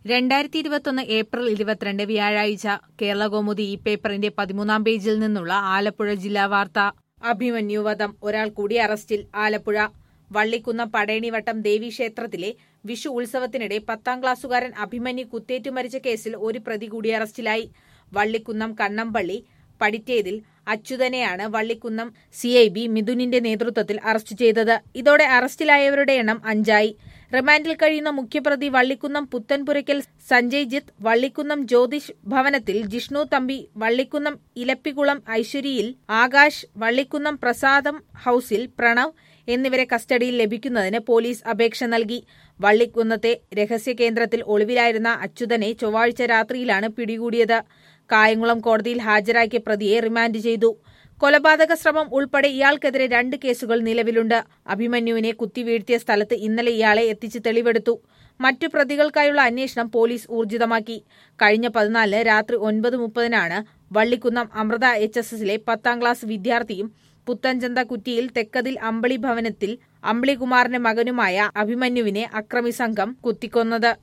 രണ്ടായിരത്തി ഇരുപത്തൊന്ന് ഏപ്രിൽ ഇരുപത്തിരണ്ട് വ്യാഴാഴ്ച കേരളകൗമുദി ഈ പേപ്പറിന്റെ പതിമൂന്നാം പേജിൽ നിന്നുള്ള ആലപ്പുഴ ജില്ലാ വാർത്ത അഭിമന്യു വധം ഒരാൾ കൂടി അറസ്റ്റിൽ ആലപ്പുഴ വള്ളിക്കുന്നം പടയണിവട്ടം ദേവീക്ഷേത്രത്തിലെ വിഷു ഉത്സവത്തിനിടെ പത്താം ക്ലാസ്സുകാരൻ അഭിമന്യു കുത്തേറ്റു മരിച്ച കേസിൽ ഒരു പ്രതി കൂടി അറസ്റ്റിലായി വള്ളിക്കുന്നം കണ്ണമ്പള്ളി പടിറ്റേതിൽ അച്യുതനെയാണ് വള്ളിക്കുന്നം സി ഐ ബി മിഥുനിന്റെ നേതൃത്വത്തിൽ അറസ്റ്റ് ചെയ്തത് ഇതോടെ അറസ്റ്റിലായവരുടെ എണ്ണം അഞ്ചായി റിമാൻഡിൽ കഴിയുന്ന മുഖ്യപ്രതി വള്ളിക്കുന്നം പുത്തൻപുരയ്ക്കൽ സഞ്ജയ് ജിത്ത് വള്ളിക്കുന്നം ജ്യോതിഷ് ഭവനത്തിൽ ജിഷ്ണു തമ്പി വള്ളിക്കുന്നം ഇലപ്പിക്കുളം ഐശ്വരിയിൽ ആകാശ് വള്ളിക്കുന്നം പ്രസാദം ഹൌസിൽ പ്രണവ് എന്നിവരെ കസ്റ്റഡിയിൽ ലഭിക്കുന്നതിന് പോലീസ് അപേക്ഷ നൽകി വള്ളിക്കുന്നത്തെ രഹസ്യ കേന്ദ്രത്തിൽ ഒളിവിലായിരുന്ന അച്യുതനെ ചൊവ്വാഴ്ച രാത്രിയിലാണ് പിടികൂടിയത് കായംകുളം കോടതിയിൽ ഹാജരാക്കിയ പ്രതിയെ റിമാൻഡ് ചെയ്തു കൊലപാതക ശ്രമം ഉൾപ്പെടെ ഇയാൾക്കെതിരെ രണ്ട് കേസുകൾ നിലവിലുണ്ട് അഭിമന്യുവിനെ കുത്തിവീഴ്ത്തിയ സ്ഥലത്ത് ഇന്നലെ ഇയാളെ എത്തിച്ച് തെളിവെടുത്തു മറ്റു പ്രതികൾക്കായുള്ള അന്വേഷണം പോലീസ് ഊർജിതമാക്കി കഴിഞ്ഞ പതിനാലിന് രാത്രി ഒൻപത് മുപ്പതിനാണ് വള്ളിക്കുന്നം അമൃത എച്ച് എസ് എസിലെ പത്താം ക്ലാസ് വിദ്യാർത്ഥിയും പുത്തൻചന്ത കുറ്റിയിൽ തെക്കതിൽ അമ്പളി ഭവനത്തിൽ അമ്പിളികുമാറിന്റെ മകനുമായ അഭിമന്യുവിനെ അക്രമി സംഘം കുത്തിക്കൊന്നത്